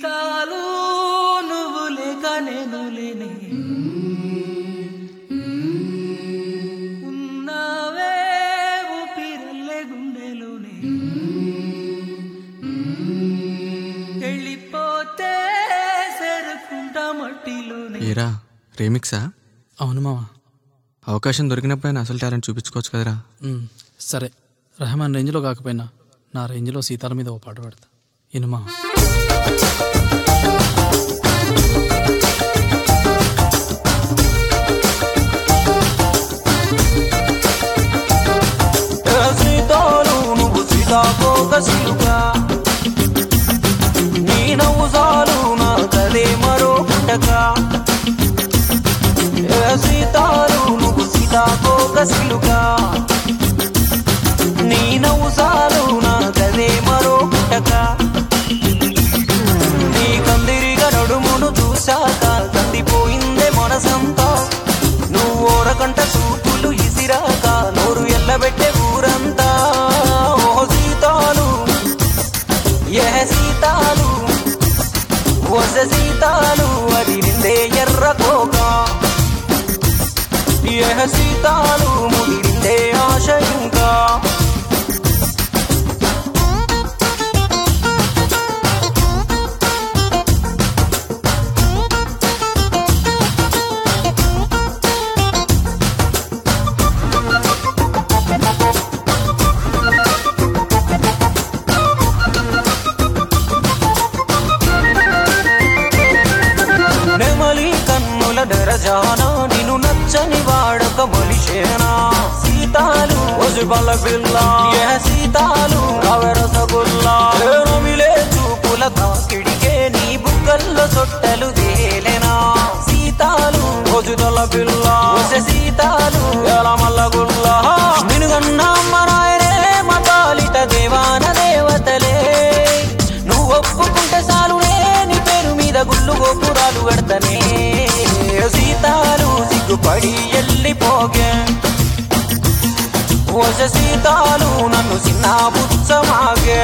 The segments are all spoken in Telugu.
సీతాలు నువ్వు లేక నేను లేనే ఉన్నావే ఊపిరల్లే గుండెలోనే వెళ్ళిపోతే సరుకుంటా మట్టిలోనే ఏరా రీమిక్సా అవును మావా అవకాశం దొరికినప్పుడైనా అసలు టాలెంట్ చూపించుకోవచ్చు కదరా ఉమ్, సరే రెహమాన్ రేంజ్లో కాకపోయినా నా రేంజ్లో సీతాల మీద ఓ పాట పాడతా ఇను మావా సీతాలు నువ్వు సీతాకోక సిలుగా నీ నవ్వు చాలు నా కదే మరో పుట్టక ఏ సీతాలు నువ్వు సీతాకోక సిలుగా నీ నవ్వు చాలు నా కదే మరో పుట్టక నీ కందిరిగా నడుమును చూశాక కందిపోయిందే మనసంతా నువ్వు ఓరకంట చూపులు ఇసిరాక నోరు ఎల్లబెట్టే ఊరంతా ఓ సీతాలు ఏ సీతాలు వస సీతాలు అది నిందే ఎర్ర కోక ఏ సీతాలు ముదిరిందే ఆశ ఇంకా నెమలి కన్నుల దరజాన నిన్ను నచ్చని వాడక మనిషేనా సీతాలు ఒజుబల పిల్ల ఏ సీతాలు రసగుల్లా నమిలే చూపుల తాకిడికే నీ బుగ్గల్లో సొట్టలు దేలేనా సీతాలు ఒజుదల పిల్ల ఒస సీతాలు ఎలమల్ల గుల్లా నినుగన్న అమ్మ నాయనే మతాలిట దేవాన దేవతలే నువ్వు ఒప్పుకుంటే చాలునే నీ పేరు మీద గుళ్ళు గోపురాలు కడతనే సీతాలు సిగ్గుపడి ఎల్లిపోగే వస సీతాలు నన్ను చిన్న బుచ్చమాగే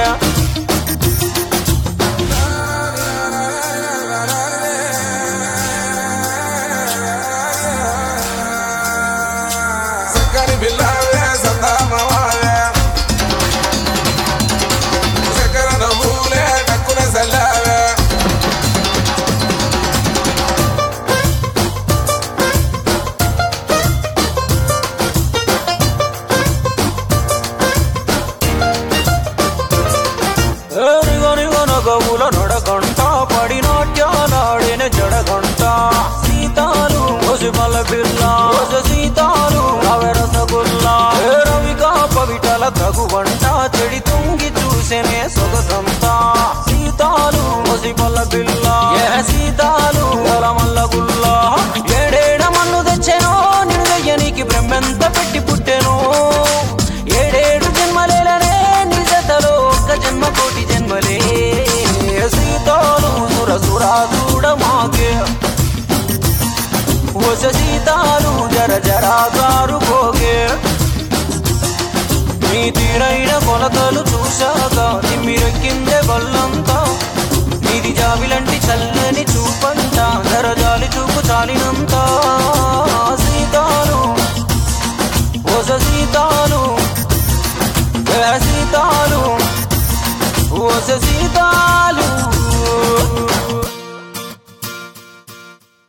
సక్కని పిల్లవే సందామవాలే చక్కెర నవ్వులే టక్కున సల్లావే గవుల నడకంట పడి నాట్యాలాడిన జడగంట సీతాలు పసిమల పిల్ల రోజు సీతాలు రవి రసగుల్లా ఏ రవిగా పవిటల తగువంట చెడి తుంగి చూసెనే సొగసంతా సీతాలు పసిమల పిల్ల ఏ సీతాలు మల్ల గుల్లా ఏడేడ మన్ను తెచ్చెనో నిన్ను బ్రహ్మెంత పెట్టి పుట్టెను ఏడేడు జన్మలేలనే నిజతలో ఒక్క జన్మ కోటి జన్మలే సీతాలు సుర సురా చూడమాగే వస సీతాలు జర జరా జారుకోగే నీ తీరైన కొలతలు చూశాక తిమ్మిరెక్కిందే బల్లంత